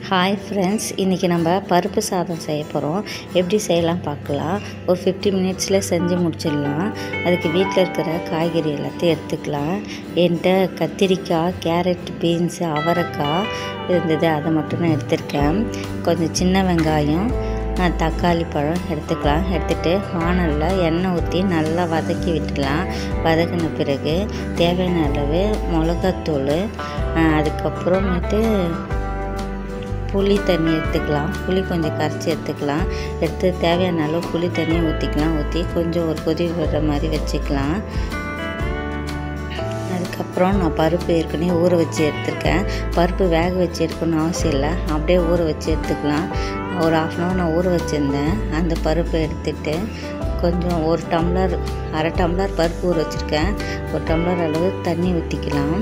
hi friends இன்றைக்கி நம்ம பருப்பு சாதம் செய்ய போகிறோம் எப்படி செய்யலாம் பார்க்கலாம் ஒரு ஃபிஃப்டி மினிட்ஸில் செஞ்சு முடிச்சிடலாம் அதுக்கு வீட்டில் இருக்கிற காய்கறி எல்லாத்தையும் எடுத்துக்கலாம் என்கிட்ட கத்திரிக்காய் கேரட் பீன்ஸு அவரைக்காய் இருந்தது அதை மட்டும் நான் எடுத்திருக்கேன் கொஞ்சம் சின்ன வெங்காயம் ஆ, தக்காளி பழம் எடுத்துக்கலாம் எடுத்துகிட்டு வானலில் எண்ணெய் ஊற்றி நல்லா வதக்கி விட்டுக்கலாம் வதக்கின பிறகு தேவையான அளவு மிளகாத்தூள் ஆ, அதுக்கப்புறமேட்டு புளி தண்ணி எடுத்துக்கலாம் புளி கொஞ்சம் கரைச்சி எடுத்துக்கலாம் எடுத்து தேவையான அளவு புளி தண்ணியை ஊற்றிக்கலாம் ஊற்றி கொஞ்சம் ஒரு கொதி வர்ற மாதிரி வச்சுக்கலாம் அதுக்கப்புறம் நான் பருப்பு ஏற்கனவே ஊற வச்சு எடுத்திருக்கேன் பருப்பு வேக வச்சு எடுக்கணும்னு அவசியம் இல்லை அப்படியே ஊற வச்சு எடுத்துக்கலாம் ஒரு ஆஃப் அன் ஹவர் நான் ஊற வச்சுருந்தேன் அந்த பருப்பை எடுத்துட்டு கொஞ்சம் ஒரு டம்ளர் அரை டம்ளர் பருப்பு ஊற வச்சுருக்கேன் ஒரு டம்ளர் அளவு தண்ணி ஊற்றிக்கலாம்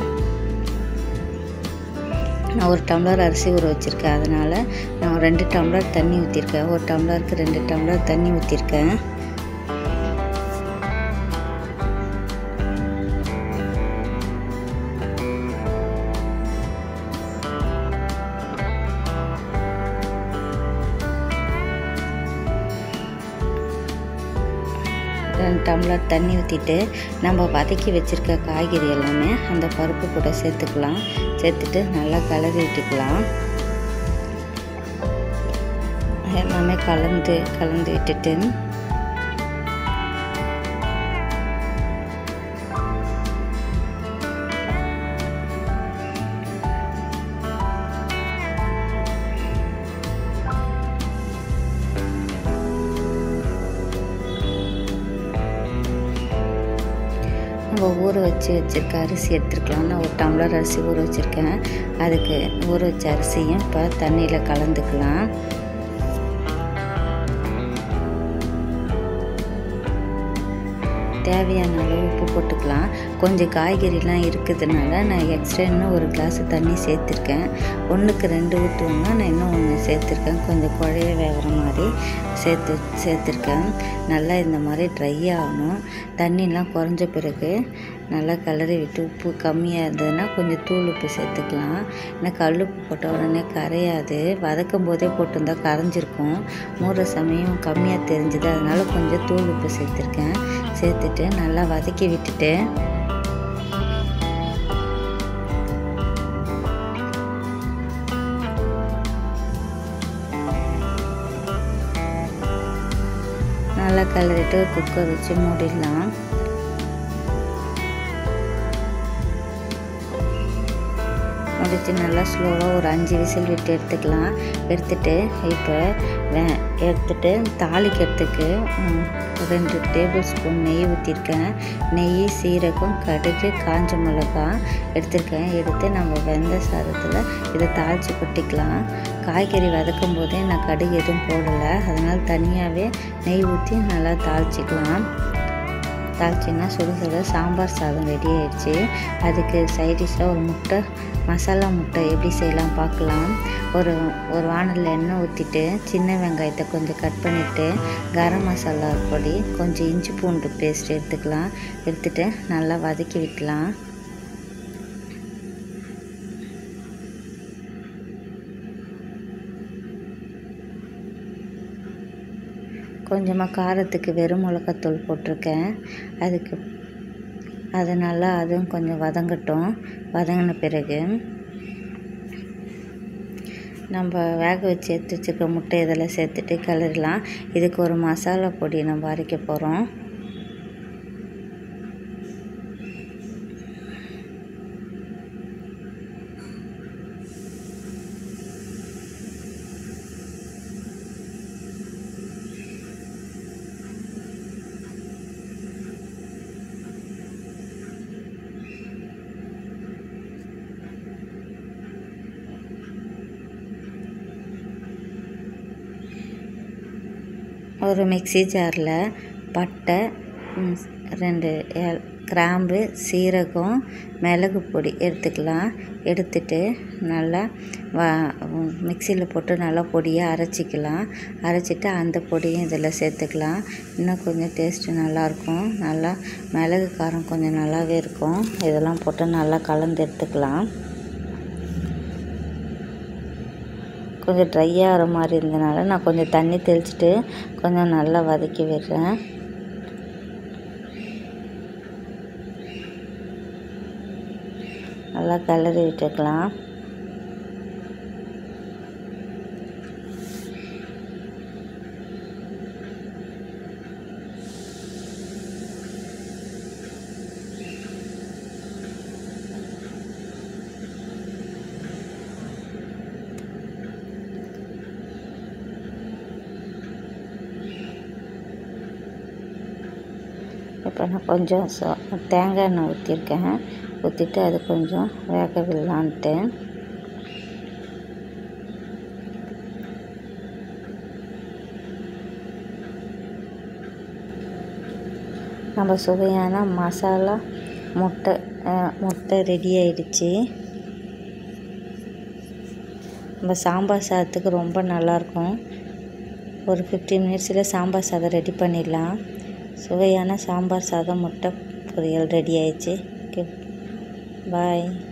நான் ஒரு டம்ளர் அரிசி ஊற வச்சுருக்கேன் அதனால் நான் ரெண்டு டம்ளர் தண்ணி ஊற்றிருக்கேன் ஒரு டம்ளருக்கு ரெண்டு டம்ளர் தண்ணி ஊற்றிருக்கேன் ரெண்டு டம்ளர் தண்ணி ஊற்றிட்டு நம்ம வதக்கி வச்சுருக்க காய்கறி எல்லாமே அந்த பருப்பு கூட சேர்த்துக்கலாம் சேர்த்துட்டு நல்லா கலரி விட்டுக்கலாம் எல்லாமே கலந்து கலந்து விட்டுட்டு நம்ம ஊற வச்சு வச்சுருக்க அரிசி எடுத்துருக்கலாம் நான் ஒரு டம்ளர் அரிசி ஊற வச்சுருக்கேன் அதுக்கு ஊற வச்ச அரிசியும் இப்போ தண்ணியில் கலந்துக்கலாம் தேவையான அளவு உப்பு போட்டுக்கலாம் கொஞ்சம் காய்கறிலாம் இருக்கிறதுனால நான் எக்ஸ்ட்ரா இன்னும் ஒரு கிளாஸ் தண்ணி சேர்த்துருக்கேன் ஒன்றுக்கு ரெண்டு ஊற்றுவோம்னா நான் இன்னும் ஒன்று சேர்த்துருக்கேன் கொஞ்சம் குழைய வேகிற மாதிரி சேர்த்து சேர்த்துருக்கேன் நல்லா இந்த மாதிரி ட்ரை ஆகணும் தண்ணிலாம் குறைஞ்ச பிறகு நல்லா கிளறி விட்டு உப்பு கம்மியாக இருந்ததுன்னா கொஞ்சம் தூள் உப்பு சேர்த்துக்கலாம் ஏன்னா கல் உப்பு போட்ட உடனே கரையாது வதக்கும் போதே போட்டிருந்தா கரைஞ்சிருக்கும் மூடுற சமயம் கம்மியாக தெரிஞ்சுது அதனால் கொஞ்சம் தூள் உப்பு சேர்த்துருக்கேன் சேர்த்துட்டு நல்லா வதக்கி விட்டுட்டு நல்லா கலரிட்டு குக்கர் வச்சு மூடிடலாம் முடிச்சு நல்லா ஸ்லோவாக ஒரு அஞ்சு விசில் விட்டு எடுத்துக்கலாம் எடுத்துட்டு இப்போ வே எடுத்துட்டு தாளிக்கிறதுக்கு ம், ரெண்டு டேபிள் ஸ்பூன் நெய் ஊற்றிருக்கேன் நெய் சீரகம் கடுகு காஞ்ச மிளகாய் எடுத்திருக்கேன் எடுத்து நம்ம வெந்த சாதத்தில் இதை தாளித்து கொட்டிக்கலாம் காய்கறி வதக்கும் போதே நான் கடுகு எதுவும் போடலை அதனால் தனியாகவே நெய் ஊற்றி நல்லா தாளிச்சிக்கலாம் தாளிச்சிங்கன்னா சுட சுட சாம்பார் சாதம் ரெடி ஆயிடுச்சு அதுக்கு சைடிஷாக ஒரு முட்டை மசாலா முட்டை எப்படி செய்யலாம் பார்க்கலாம் ஒரு ஒரு வானலில் எண்ணெய் ஊற்றிட்டு சின்ன வெங்காயத்தை கொஞ்சம் கட் பண்ணிவிட்டு கரம் மசாலா பொடி கொஞ்சம் இஞ்சி பூண்டு பேஸ்ட் எடுத்துக்கலாம் எடுத்துட்டு நல்லா வதக்கி விட்டுலாம் கொஞ்சமாக காரத்துக்கு வெறும் மிளகாத்தூள் போட்டிருக்கேன் அதுக்கு அது நல்லா அதுவும் கொஞ்சம் வதங்கட்டும் வதங்கின பிறகு நம்ம வேக வச்சு எடுத்து வச்சுருக்க முட்டை இதெல்லாம் சேர்த்துட்டு கிளறலாம் இதுக்கு ஒரு மசாலா பொடி நம்ம அரைக்க போகிறோம் ஒரு மிக்ஸி ஜாரில் பட்டை ம், ரெண்டு ஏல் கிராம்பு சீரகம் மிளகு பொடி எடுத்துக்கலாம் எடுத்துட்டு நல்லா வ மிக்சியில் போட்டு நல்லா பொடியாக அரைச்சிக்கலாம் அரைச்சிட்டு அந்த பொடியும் இதில் சேர்த்துக்கலாம் இன்னும் கொஞ்சம் டேஸ்ட்டு நல்லாயிருக்கும் நல்லா மிளகு காரம் கொஞ்சம் நல்லாவே இருக்கும் இதெல்லாம் போட்டு நல்லா கலந்து எடுத்துக்கலாம் கொஞ்சம் ட்ரை ஆகிற மாதிரி இருந்தனால நான் கொஞ்சம் தண்ணி தெளிச்சிட்டு கொஞ்சம் நல்லா வதக்கி விடுறேன் நல்லா கிளறி விட்டுக்கலாம் இப்போ நான் கொஞ்சம் சோ தேங்காய் எண்ணெய் ஊற்றிருக்கேன் ஊற்றிட்டு அது கொஞ்சம் வேக விடலான்ட்டு நம்ம சுவையான மசாலா முட்டை முட்டை ரெடி ஆயிடுச்சு நம்ம சாம்பார் சாதத்துக்கு ரொம்ப நல்லாயிருக்கும் ஒரு ஃபிஃப்டீன் மினிட்ஸில் சாம்பார் சாதம் ரெடி பண்ணிடலாம் சுவையான சாம்பார் சாதம் முட்டை பொரியல் ரெடி ஆயிடுச்சு ஓகே பாய்